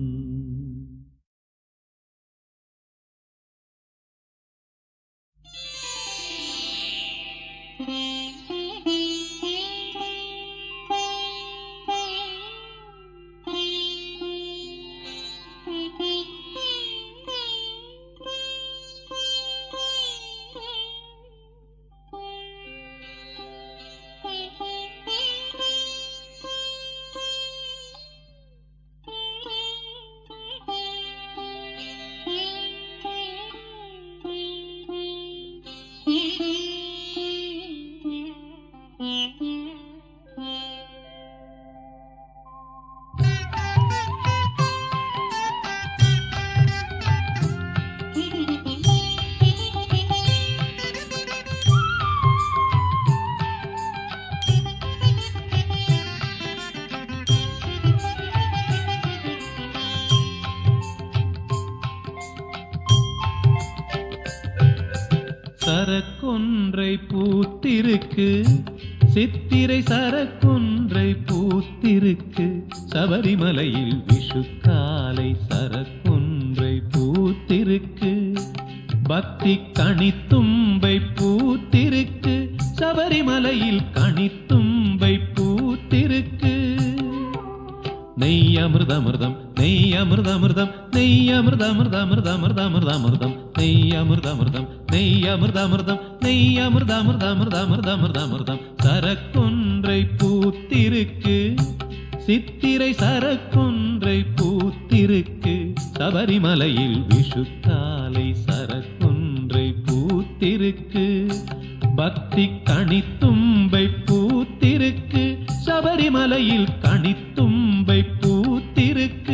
சரக்கொன்றை பூத்திருக்கு சித்திரை சரக்கொன்றை பூத்திருக்கு சபரிமலையில் விஷுக்காலை சரக்கொன்றை பூத்திருக்கு பக்தி கனித்தும்பை பூத்திருக்கு சபரிமலையில் கனித்தும்பை பூத்திருக்கு நெய் அமிர்தமிர்தம் நெய் அமிர்தமிர்தம் நெய் அமிர்தமிர்தமிர்தமிர்தமிர்தமிர்தமிர்தம் நெய் அமிர்தமிர்தம் நெய் அமிர்தமிர்தம் நெய் அமிர்தமிர்தமிர்தமிர்தமிர்தமிர்தம் சரக்கொன்றை பூத்திருக்கு சித்திரை சரக்கொன்றை பூத்திருக்கு சபரிமலையில் விஷுக்காலை சரக்கொன்றை பூத்திருக்கு பக்தி கனித்தும்பை பூத்திருக்கு சபரிமலையில் கனித்தும்பை பூத்திருக்கு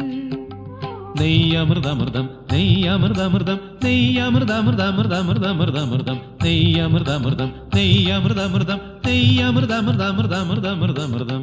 நெய் அமிர்தமிர்தம் நெய் அமிர்தமிர்தம் நெய் அமிர்தமிர்தமிர்தமிர்தமிர்தமிர்தமிர்தம் நெய் அமிர்தமிர்தம் நெய் அமிர்தமிர்தம் நெய் அமிர்தமிர்தமிர்தமிர்தமிர்தமிர்தம்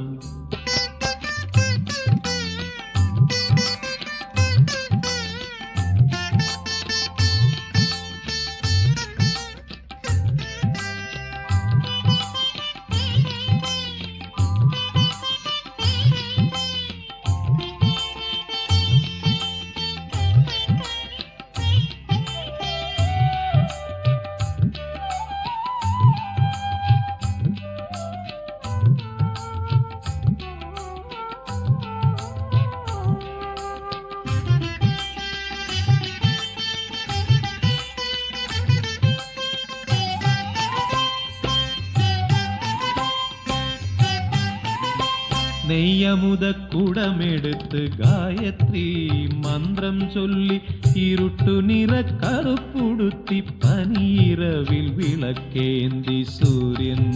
நெய்யமுத குடமெடுத்து காயத்ரி மந்திரம் சொல்லி இருட்டு நிற கருப்புடுத்தி பனிரவில் விளக்கேந்தி சூரியன்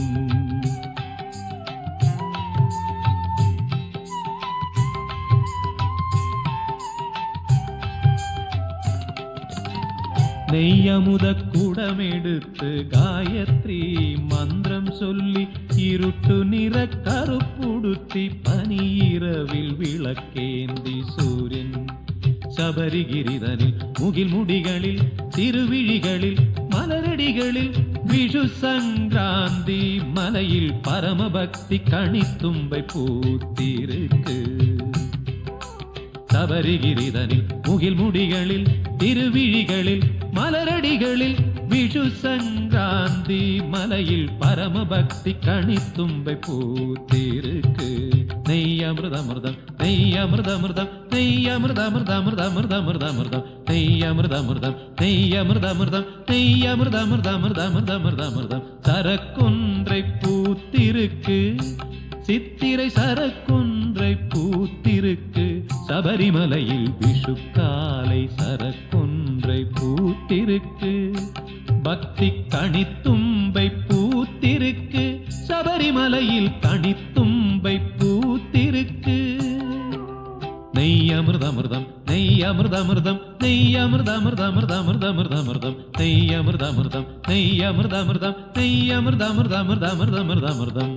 நெய்யமுத குடமெடுத்து காயத்ரி மந்திரம் சொல்லி இருட்டு நிற கருப்புடுத்தி பனிரவில் விளக்கேந்தி சூரியன் சபரிகிரிதனில் முகில் முடிகளில் திருவிழிகளில் மலரடிகளில் விஷு சங்கராந்தி மலையில் பரமபக்தி கணித்தும்பை பூத்திருக்கு சபரிகிரிதனில் முகில் முடிகளில் திருவிழிகளில் மலரடிகளில் விஷு சங்கராந்தி மலையில் பரமபக்தி கணித்தும்பை பூத்திருக்கு நெய் அமிர்தமிர்தம் நெய் அமிர்தமிர்தம் நெய் அமிர்தமிர்தமிர்தமிர்தமிர்தமிர்தமிர்தம் நெய் அமிர்தமிர்தம் நெய் அமிர்தமிர்தம் நெய் அமிர்தமிர்தமிர்தமிர்தமிர்தமிர்தம் சரக்கொன்றை பூத்திருக்கு சித்திரை சரக்கொன்றை பூத்திருக்கு சபரிமலையில் விஷுக்காலை சரக்கொன்றை பூத்திருக்கு பக்தி கணித்தும்பை பூத்திருக்கு சபரிமலையில் கணித்தும்பை பூத்திருக்கு நெய் அமிர்தமிர்தம் நெய் நெய் அமிர்தமிர்தம் நெய் அமிர்தமிர்தமிர்தமிர்தமிர்தமிர்தமிர்தம் நெய் அமிர்தமிர்தம் நெய் அமிர்தமிர்தம் நெய் அமிர்தமிர்தமிர்தமிர்தமிர்தமிர்தம்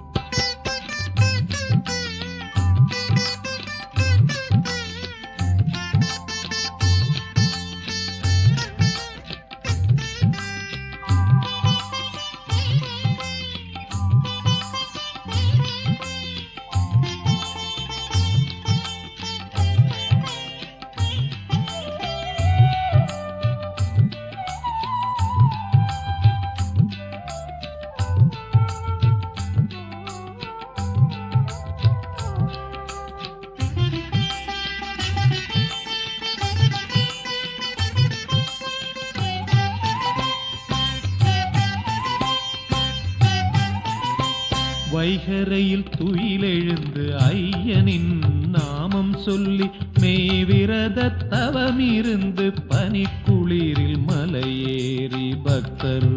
வைகரையில் துயிலெழுந்து ஐயனின் நாமம் சொல்லி மெய்விரத தவமிருந்து பனிக்குளிரில் மலையேறி பக்தர்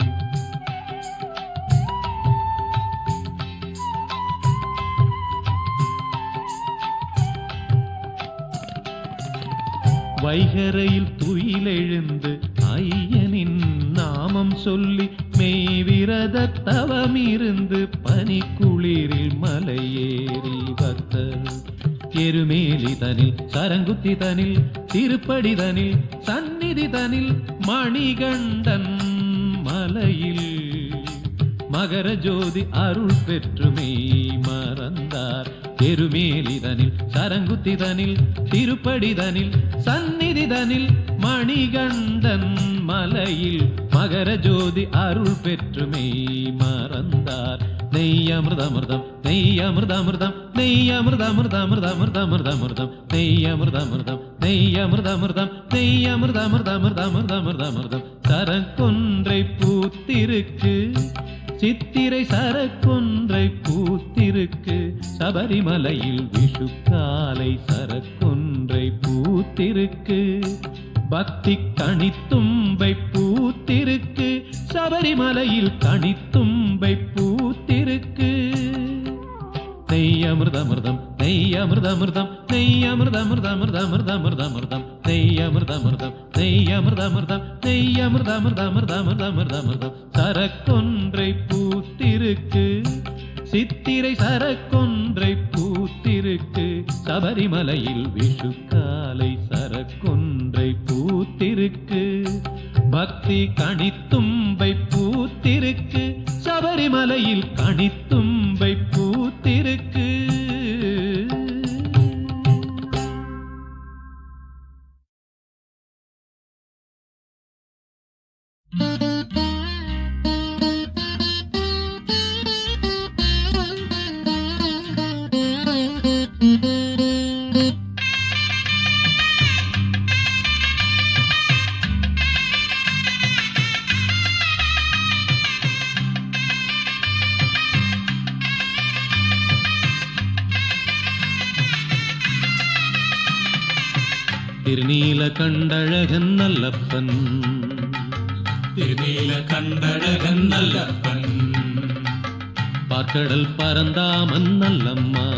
வைகரையில் துயிலெழுந்து ஐயனின் நாமம் சொல்லி மெய்விரத தவமிருந்து பனிக்குளிரில் மலையேறி பக்தர் எருமேலி தனில் சரங்குத்தி தனில் திருப்படி தனில் சந்நிதி தனில் மணிகண்டன் மலையில் மகர ஜோதி அருள் பெற்று மெய் மறந்தார் எருமேலிதனில் சரங்குத்திதனில் திருப்படிதனில் சந்நிதிதனில் மணிகண்டன் மலையில் மகர ஜோதி அருள் பெற்று மெய் மறந்தார் நெய் அமிர்தமிர்தம் நெய் அமிர்தமிர்தம் நெய் அமிர்தமிர்தமிர்தமிர்தமிர்தமிர்தமிர்தம் நெய் அமிர்தமிர்தம் நெய் அமிர்தமிர்தம் நெய் அமிர்தமிர்தமிர்தமிர்தமிர்தமிர்தம் சரக்கொன்றை பூத்திருக்கு சித்திரை சரக்கொன்றை பூத்திருக்கு சபரிமலையில் விஷுக்காலை சரக்கொன்றை பூத்திருக்கு பக்தி கணித்தும்பை பூத்திருக்கு சபரிமலையில் கணித்தும்பை பூத்திருக்கு நெய் அமிர்தமிர்தம் நெய் அமிர்தமிர்தம் நெய் அமிர்தமிர்தமிர்தமிர்தமிர்தமிர்தம் நெய் அமிர்தமிர்தம் நெய் அமிர்தமிர்தம் நெய் அமிர்தமிர்தமிர்தமிர்தமிர்தமிர்தம் சரக்கொன்றை பூத்திருக்கு சித்திரை சரக்கொன்றை பூத்திருக்கு சபரிமலையில் விஷுக்காலை சரக்கொன்றை பூத்திருக்கு பக்தி கணித்தும்பை பூத்திருக்கு சபரிமலையில் கணித்தும்பை பூத்திருக்கு திருநீல கண்டழகன் நல்லப்பன் திருநீல கண்டழகன் நல்லப்பன் பார்க்கடல் பரந்தாமன் நல்லம்மா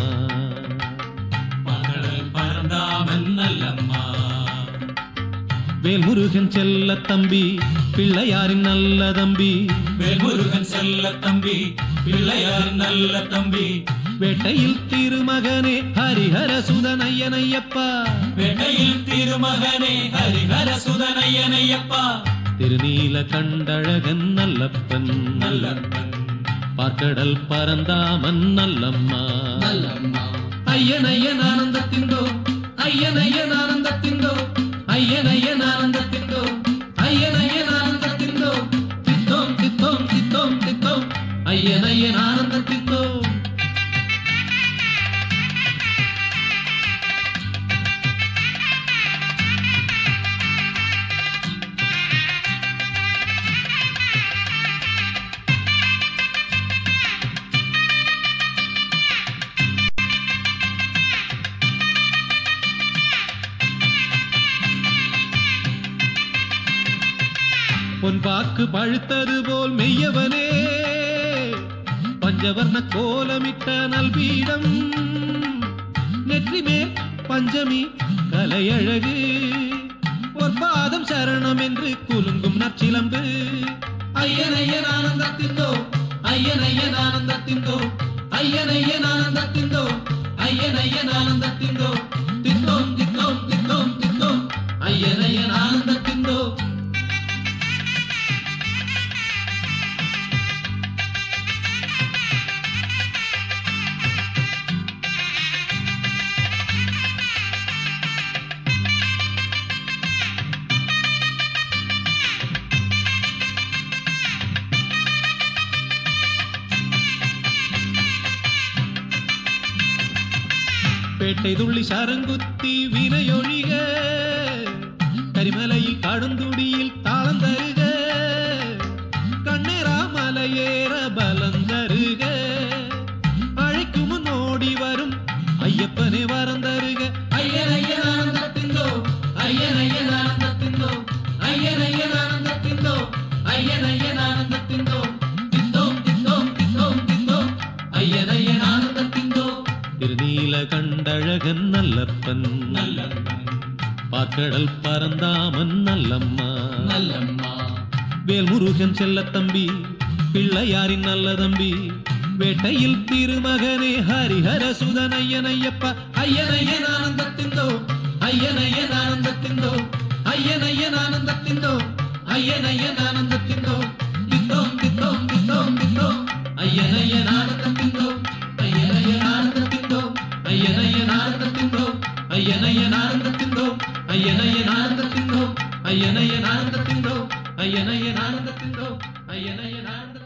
மகளல் பரந்தாமன் நல்லம்மா வேல்முருகன் செல்ல தம்பி பிள்ளையாரின் நல்ல தம்பி வேல்முருகன் செல்ல தம்பி பிள்ளையார் நல்ல தம்பி வேட்டையில் திருமகனே ஹரிஹர சுதனையனையப்பா வேட்டையில் திருமகனே ஹரிஹர சுதனையனையப்பா திருநீல கண்டழகன் நல்லப்பன் நல்லப்பன் பார்க்கடல் பரந்தாமன் நல்லம்மா நல்லம்மா ஐயன் ஐயன் ஆனந்தத்திந்தோ ஐயன் ஐயன் ஆனந்தத்திந்தோ ஐயன் ஐயன் ஆனந்தத்திந்தோ ஐயன் ஐயன் ஆனந்தத்திந்தோ தித்தோம் தித்தோம் தித்தோம் தித்தோம் ஐயன் ஐயன் ஆனந்தத்திந்தோ பொன் பாக்கு பழுத்தது போல் மெய்யவனே பஞ்சவர்ண கோலமிட்ட நல்பீடம் நெற்றி மேல் பஞ்சமி கலையழகு பொற்பாதம் சரணம் என்று குலுங்கும் நற்சிலம்பு ஐயனையன் ஆனந்தத்திந்தோ ஐயனையன் ஆனந்தத்திந்தோ ஐயனையன் ஆனந்தத்திந்தோ ஐயனையன் ஆனந்தத்திந்தோ தித்தோம் தித்தோம் தித்தோம் தித்தோம் ஐயனையன் ஆனந்தத்திந்தோ பேட்டை துள்ளி சரங்குத்தி வினையொழிக கரிமலையில் கடுந்துடியில் தாளம் தருக கண்ணேரா மலையேற பலம் தருக அழைக்கும் முன் ஓடி வரும் ஐயப்பனே வரம் தருக ஐயனையன் ஆனந்தத்திந்தோ ஐயனையன் ஆனந்தத்திந்தோ ஐயனையன் ஆனந்தத்திந்தோ ஐயனையன் ஆனந்தத்திந்தோ தித்தோம் தித்தோம் தித்தோம் தித்தோம் ஐயனையன் ஆனந்தத்திந்தோ திருநீல கண்டழகன் நல்லப்பன் நல்லம்மன் பார்க்கடல் பரந்தாமன் நல்லம்மா நல்லம்மா வேல்முருகன் செல்லத்தம்பி பிள்ளையாரின் நல்ல தம்பி வேட்டையில் திருமகனே ஹரிஹர சுதனையனையப்பா ஐயனையன் ஆனந்தத்திந்தோ ஐயனையன் ஆனந்தத்திந்தோ ஐயனையன் ஆனந்தத்திந்தோ ஐயனையன் ஆனந்தத்திந்தோ தித்தோம் தித்தோம் தித்தோம் தித்தோம் ஐயனையன் ஆனந்தத்திந்தோ ஐயனையன் ஆனந்தத்திந்தோ ஐயனையன் ஆனந்தத்திந்தோ ஐயனையன் ஆனந்தத்திந்தோ ஐயனையன் ஆனந்தத்திந்தோ ஐயனையன் ஆனந்தத்திந்தோ ஐயனையன் ஆனந்தத்திந்தோ ஐயனையன் ஆனந்த